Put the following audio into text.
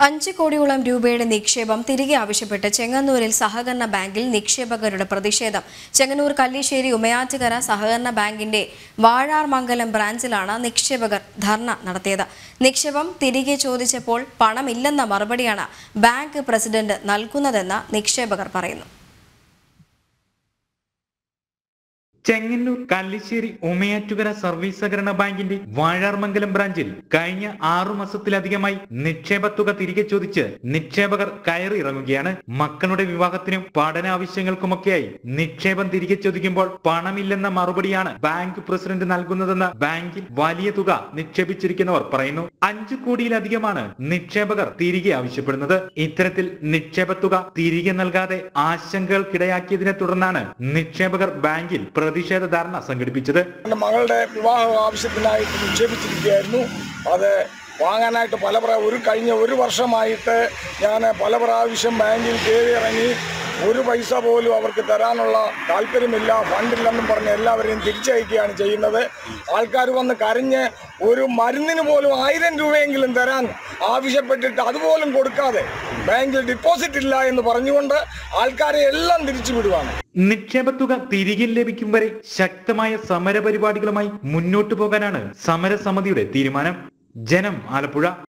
അഞ്ച് കോടിയോളം രൂപയുടെ നിക്ഷേപം തിരികെ ആവശ്യപ്പെട്ട് ചെങ്ങന്നൂരിൽ സഹകരണ ബാങ്കിൽ നിക്ഷേപകരുടെ പ്രതിഷേധം ചെങ്ങന്നൂർ കല്ലിശ്ശേരി ഉമയാറ്റുകര സഹകരണ ബാങ്കിന്റെ വാഴാർമംഗലം ബ്രാഞ്ചിലാണ് നിക്ഷേപകർ ധർണ നടത്തിയത് നിക്ഷേപം തിരികെ ചോദിച്ചപ്പോൾ പണമില്ലെന്ന മറുപടിയാണ് ബാങ്ക് പ്രസിഡന്റ് നൽകുന്നതെന്ന് നിക്ഷേപകർ പറയുന്നു ചെങ്ങന്നൂർ കല്ലിശ്ശേരി ഉമയാറ്റുകര സർവീസ് സഹകരണ ബാങ്കിന്റെ വാഴാർമംഗലം ബ്രാഞ്ചിൽ കഴിഞ്ഞ ആറു മാസത്തിലധികമായി നിക്ഷേപ തുക തിരികെ ചോദിച്ച് നിക്ഷേപകർ കയറി ഇറങ്ങുകയാണ് മക്കളുടെ വിവാഹത്തിനും പഠനാവശ്യങ്ങൾക്കുമൊക്കെയായി നിക്ഷേപം തിരികെ ചോദിക്കുമ്പോൾ പണമില്ലെന്ന മറുപടിയാണ് ബാങ്ക് പ്രസിഡന്റ് നൽകുന്നതെന്ന് ബാങ്കിൽ വലിയ തുക നിക്ഷേപിച്ചിരിക്കുന്നവർ പറയുന്നു അഞ്ചു കോടിയിലധികമാണ് നിക്ഷേപകർ തിരികെ ആവശ്യപ്പെടുന്നത് ഇത്തരത്തിൽ നിക്ഷേപ തുക തിരികെ നൽകാതെ ആശങ്കകൾക്കിടയാക്കിയതിനെ തുടർന്നാണ് നിക്ഷേപകർ ബാങ്കിൽ പ്രതിഷേധ ധർണ സംഘടിപ്പിച്ചത് എൻ്റെ മകളുടെ വിവാഹ ആവശ്യത്തിനായിട്ട് നിക്ഷേപിച്ചിരിക്കുകയായിരുന്നു അത് വാങ്ങാനായിട്ട് പല പ്രാ ഒരു കഴിഞ്ഞ ഒരു വർഷമായിട്ട് ഞാൻ പല പ്രാവശ്യം ബാങ്കിൽ കയറി ഇറങ്ങി ഒരു പൈസ പോലും അവർക്ക് തരാനുള്ള താല്പര്യമില്ല ഫണ്ടില്ലെന്നും പറഞ്ഞ് എല്ലാവരെയും തിരിച്ചയക്കുകയാണ് ചെയ്യുന്നത് ആൾക്കാർ വന്ന് കരഞ്ഞ് ഒരു മരുന്നിന് പോലും ആയിരം രൂപയെങ്കിലും തരാൻ ആവശ്യപ്പെട്ടിട്ട് അതുപോലും കൊടുക്കാതെ ബാങ്കിൽ ഡിപ്പോസിറ്റ് ഇല്ല എന്ന് പറഞ്ഞുകൊണ്ട് ആൾക്കാരെ എല്ലാം തിരിച്ചു വിടുവാണ് നിക്ഷേപ തുക തിരികെ ലഭിക്കും വരെ ശക്തമായ സമര പരിപാടികളുമായി മുന്നോട്ടു പോകാനാണ് സമരസമിതിയുടെ തീരുമാനം ജനം ആലപ്പുഴ